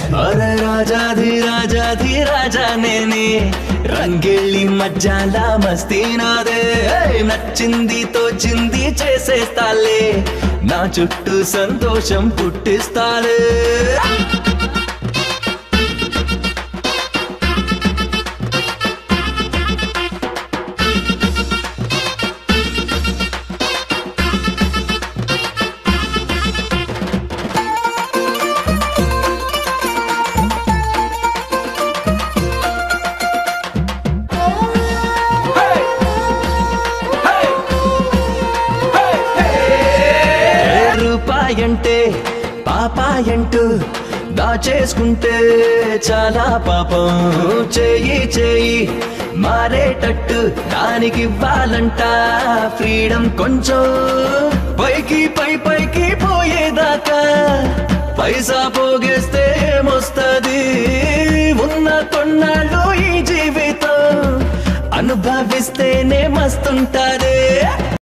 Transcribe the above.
అరే రాజాధి రాజాధి రాజా నేనే రంగెళ్ళి మధ్యాల మస్తీ నాదే ఏయ్, నచ్చింది తోచింది చేసేస్తాలే నా చుట్టూ సంతోషం పుట్టిస్తాలే ఏ రూపాయంటే పాపాయంటూ దాచేసుకుంటే చాలా పాపం చేయి చేయి మారేటట్టు దానికి ఇవ్వాలంట ఫ్రీడమ్ కొంచెం పైకి పై పైకి పోయేదాకా పైసా పోగేస్తే ఏమొస్తది ఉన్న కొన్నాళ్ళు ఈ జీవితం అనుభవిస్తేనే మస్తుంటారే